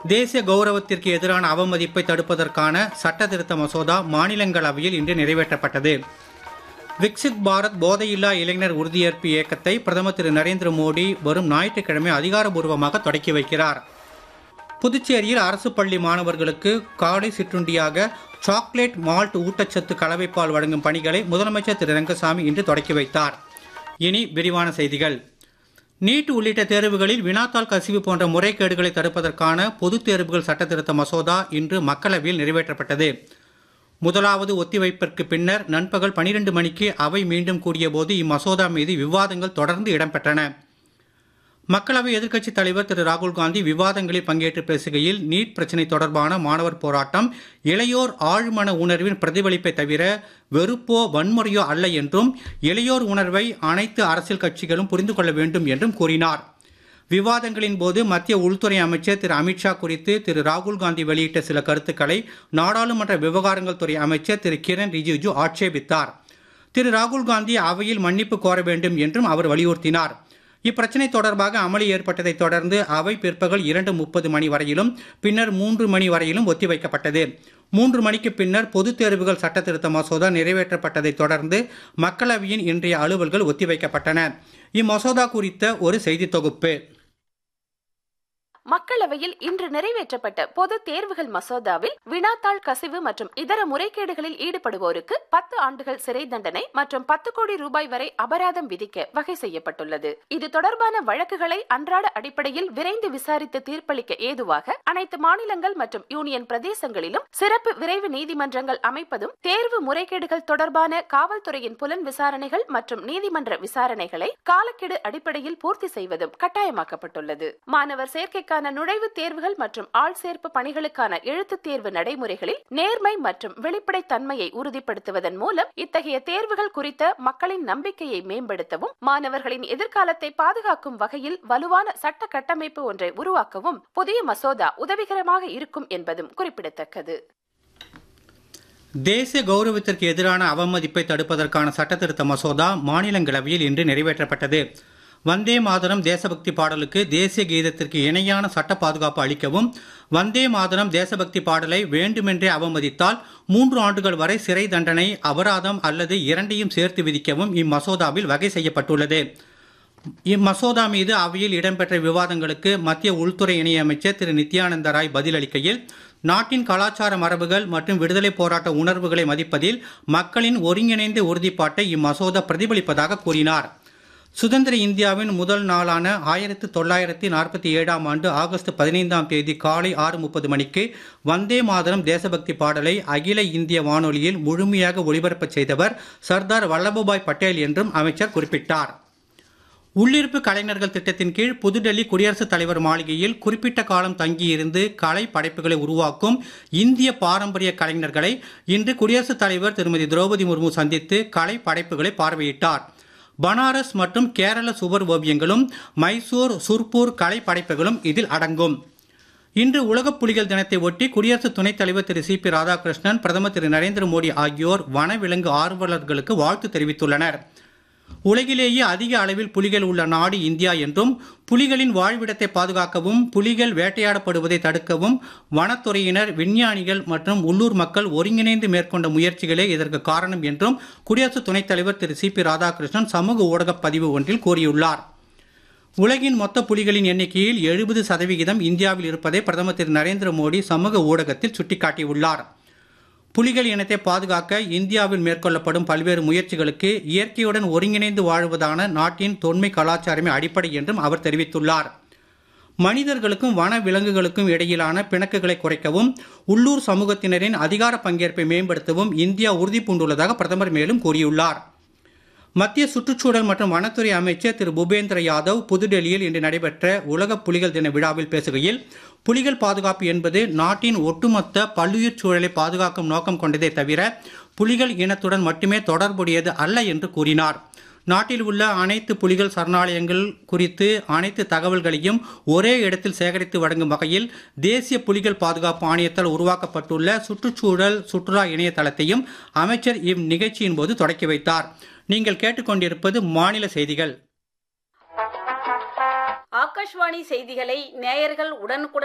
தேசிய கௌரவத்திற்கு எதிரான அவமதிப்பை தடுப்பதற்கான சட்ட திருத்த மசோதா மாநிலங்களவையில் இன்று நிறைவேற்றப்பட்டது விக்சித் பாரத் போதையில்லா இளைஞர் உறுதியேற்பு இயக்கத்தை பிரதமர் திரு நரேந்திர மோடி வரும் ஞாயிற்றுக்கிழமை அதிகாரபூர்வமாக தொடக்கி வைக்கிறார் புதுச்சேரியில் அரசு பள்ளி மாணவர்களுக்கு காலை சிற்றுண்டியாக சாக்லேட் மால்ட் ஊட்டச்சத்து கலவைப்பால் வழங்கும் பணிகளை முதலமைச்சர் திரு ரங்கசாமி இன்று தொடக்கி வைத்தார் இனி விரிவான செய்திகள் நீட் உள்ளிட்ட தேர்வுகளில் வினாத்தாள் கசிவு போன்ற முறைகேடுகளை தடுப்பதற்கான பொதுத் தேர்வுகள் சட்ட திருத்த மசோதா இன்று மக்களவையில் நிறைவேற்றப்பட்டது முதலாவது ஒத்திவைப்பிற்கு பின்னர் நண்பகல் 12 மணிக்கு அவை மீண்டும் கூடியபோது இம்மசோதா மீது விவாதங்கள் தொடர்ந்து இடம்பெற்றன மக்களவை எதிர்க்கட்சித் தலைவர் திரு ராகுல் காந்தி விவாதங்களில் பங்கேற்று பேசுகையில் நீட் பிரச்சினை தொடர்பான மாணவர் போராட்டம் இளையோர் ஆழ்மன உணர்வின் பிரதிபலிப்பை தவிர வெறுப்போ வன்முறையோ அல்ல என்றும் இளையோர் உணர்வை அனைத்து அரசியல் கட்சிகளும் புரிந்து கொள்ள வேண்டும் என்றும் கூறினார் விவாதங்களின் போது மத்திய உள்துறை அமைச்சர் திரு அமித்ஷா குறித்து திரு ராகுல் காந்தி வெளியிட்ட சில கருத்துக்களை நாடாளுமன்ற விவகாரங்கள் துறை அமைச்சர் திரு கிரண் ரிஜிஜு ஆட்சேபித்தார் திரு ராகுல் காந்தி அவையில் மன்னிப்பு கோர வேண்டும் என்றும் அவர் வலியுறுத்தினார் இப்பிரச்சினை தொடர்பாக அமளி ஏற்பட்டதைத் தொடர்ந்து அவை பிற்பகல் இரண்டு முப்பது மணி வரையிலும் பின்னர் மூன்று மணி வரையிலும் ஒத்திவைக்கப்பட்டது மூன்று மணிக்கு பின்னர் பொதுத் தேர்வுகள் சட்ட திருத்த மசோதா நிறைவேற்றப்பட்டதைத் தொடர்ந்து மக்களவையின் இன்றைய அலுவல்கள் ஒத்திவைக்கப்பட்டன இம்மசோதா குறித்த ஒரு செய்தி தொகுப்பு மக்களவையில் இன்று நிறைவேற்றப்பட்ட பொது தேர்வுகள் மசோதாவில் வினாத்தாள் கசிவு மற்றும் இதர முறைகேடுகளில் ஈடுபடுவோருக்கு பத்து ஆண்டுகள் சிறை தண்டனை மற்றும் பத்து கோடி ரூபாய் வரை அபராதம் விதிக்க வகை செய்யப்பட்டுள்ளது இது தொடர்பான வழக்குகளை அன்றாட அடிப்படையில் விரைந்து விசாரித்து தீர்ப்பளிக்க ஏதுவாக அனைத்து மாநிலங்கள் மற்றும் யூனியன் பிரதேசங்களிலும் சிறப்பு விரைவு நீதிமன்றங்கள் அமைப்பதும் தேர்வு முறைகேடுகள் தொடர்பான காவல்துறையின் புலன் விசாரணைகள் மற்றும் நீதிமன்ற விசாரணைகளை காலக்கெடு அடிப்படையில் பூர்த்தி செய்வதும் கட்டாயமாக்கப்பட்டுள்ளது மாணவர் சேர்க்கைக்கான நுழைவுத் தேர்வுகள் மற்றும் ஆள் சேர்ப்பு பணிகளுக்கான எழுத்துத் தேர்வு நடைமுறைகளில் நேர்மை மற்றும் வெளிப்படைத் தன்மையை உறுதிப்படுத்துவதன் மூலம் இத்தகைய தேர்வுகள் குறித்த மக்களின் நம்பிக்கையை மேம்படுத்தவும் மாணவர்களின் எதிர்காலத்தை பாதுகாக்கும் வகையில் வலுவான சட்ட கட்டமைப்பு ஒன்றை உருவாக்கவும் புதிய மசோதா உதவிகரமாக இருக்கும் என்பதும் குறிப்பிடத்தக்கது தேசிய கௌரவத்திற்கு எதிரான அவமதிப்பை தடுப்பதற்கான சட்டத்திருத்த மசோதா மாநிலங்களவையில் இன்று நிறைவேற்றப்பட்டது வந்தே மாதரம் தேசபக்தி பாடலுக்கு தேசிய கீதத்திற்கு இணையான சட்ட பாதுகாப்பு அளிக்கவும் வந்தே மாதரம் தேசபக்தி பாடலை வேண்டுமென்றே அவமதித்தால் மூன்று ஆண்டுகள் வரை சிறை தண்டனை அபராதம் அல்லது இரண்டையும் சேர்த்து விதிக்கவும் இம்மசோதாவில் வகை செய்யப்பட்டுள்ளது இம்மசோதா மீது அவையில் இடம்பெற்ற விவாதங்களுக்கு மத்திய உள்துறை இணையமைச்சர் திரு நித்யானந்த ராய் பதிலளிக்கையில் நாட்டின் கலாச்சார மரபுகள் மற்றும் விடுதலை போராட்ட உணர்வுகளை மதிப்பதில் மக்களின் ஒருங்கிணைந்த உறுதிப்பாட்டை இம்மசோதா பிரதிபலிப்பதாக கூறினார் சுதந்திர இந்தியாவின் முதல் நாளான ஆயிரத்து தொள்ளாயிரத்தி நாற்பத்தி ஏழாம் ஆண்டு ஆகஸ்ட் பதினைந்தாம் தேதி காலை ஆறு முப்பது மணிக்கு வந்தே மாதரம் தேசபக்தி பாடலை அகில இந்திய வானொலியில் முழுமையாக ஒளிபரப்பச் செய்தவர் சர்தார் வல்லபபாய் பட்டேல் என்றும் அமைச்சர் குறிப்பிட்டார் உள்ளிருப்பு கலைஞர்கள் திட்டத்தின் கீழ் புதுடெல்லி குடியரசுத் தலைவர் மாளிகையில் குறிப்பிட்ட காலம் தங்கியிருந்து கலை படைப்புகளை உருவாக்கும் இந்திய பாரம்பரிய கலைஞர்களை இன்று குடியரசுத் தலைவர் திருமதி திரௌபதி முர்மு சந்தித்து கலை படைப்புகளை பார்வையிட்டார் பனாரஸ் மற்றும் கேரள சுவர் ஓவியங்களும் மைசூர் சுர்பூர் கலை படைப்புகளும் இதில் அடங்கும் இன்று உலக புலிகள் தினத்தை ஒட்டி குடியரசு துணைத் தலைவர் திரு சி பி ராதாகிருஷ்ணன் பிரதமர் திரு நரேந்திர மோடி ஆகியோர் வனவிலங்கு ஆர்வலர்களுக்கு வாழ்த்து தெரிவித்துள்ளனர் உலகிலேயே அதிக அளவில் புலிகள் உள்ள நாடு இந்தியா என்றும் புலிகளின் வாழ்விடத்தை பாதுகாக்கவும் புலிகள் வேட்டையாடப்படுவதை தடுக்கவும் வனத்துறையினர் விஞ்ஞானிகள் மற்றும் உள்ளூர் மக்கள் ஒருங்கிணைந்து மேற்கொண்ட முயற்சிகளே இதற்கு காரணம் என்றும் குடியரசு துணைத் தலைவர் திரு சி பி ராதாகிருஷ்ணன் சமூக ஊடகப் பதிவு ஒன்றில் கூறியுள்ளார் உலகின் மொத்த புலிகளின் எண்ணிக்கையில் எழுபது சதவிகிதம் இந்தியாவில் இருப்பதை பிரதமர் திரு நரேந்திர மோடி சமூக ஊடகத்தில் சுட்டிக்காட்டியுள்ளார் புலிகள் இனத்தை பாதுகாக்க இந்தியாவில் மேற்கொள்ளப்படும் பல்வேறு முயற்சிகளுக்கு இயற்கையுடன் ஒருங்கிணைந்து வாழ்வதான நாட்டின் தொன்மை கலாச்சாரமே அடிப்படை என்றும் அவர் தெரிவித்துள்ளார் மனிதர்களுக்கும் வன விலங்குகளுக்கும் இடையிலான பிணக்குகளை குறைக்கவும் உள்ளூர் சமூகத்தினரின் அதிகார பங்கேற்பை மேம்படுத்தவும் இந்தியா உறுதி பூண்டுள்ளதாக பிரதமர் மேலும் கூறியுள்ளார் மத்திய சுற்றுச்சூழல் மற்றும் வனத்துறை அமைச்சர் திரு பூபேந்திர யாதவ் புதுடெல்லியில் இன்று நடைபெற்ற உலக புலிகள் தின விழாவில் பேசுகையில் புலிகள் பாதுகாப்பு என்பது நாட்டின் ஒட்டுமொத்த பல்லுயிர் சூழலை பாதுகாக்கும் நோக்கம் கொண்டதே தவிர புலிகள் இனத்துடன் மட்டுமே தொடர்புடையது அல்ல என்று கூறினார் நாட்டில் உள்ள அனைத்து புலிகள் சரணாலயங்கள் குறித்து அனைத்து தகவல்களையும் ஒரே இடத்தில் சேகரித்து வழங்கும் வகையில் தேசிய புலிகள் பாதுகாப்பு ஆணையத்தால் உருவாக்கப்பட்டுள்ள சுற்றுச்சூழல் சுற்றுலா இணையதளத்தையும் அமைச்சர் இந்நிகழ்ச்சியின் போது தொடக்கி வைத்தார் நீங்கள் கேட்டுக்கொண்டிருப்பது மாநில செய்திகள் ஆகாஷ்வாணி செய்திகளை நேயர்கள் உடனுக்குடன்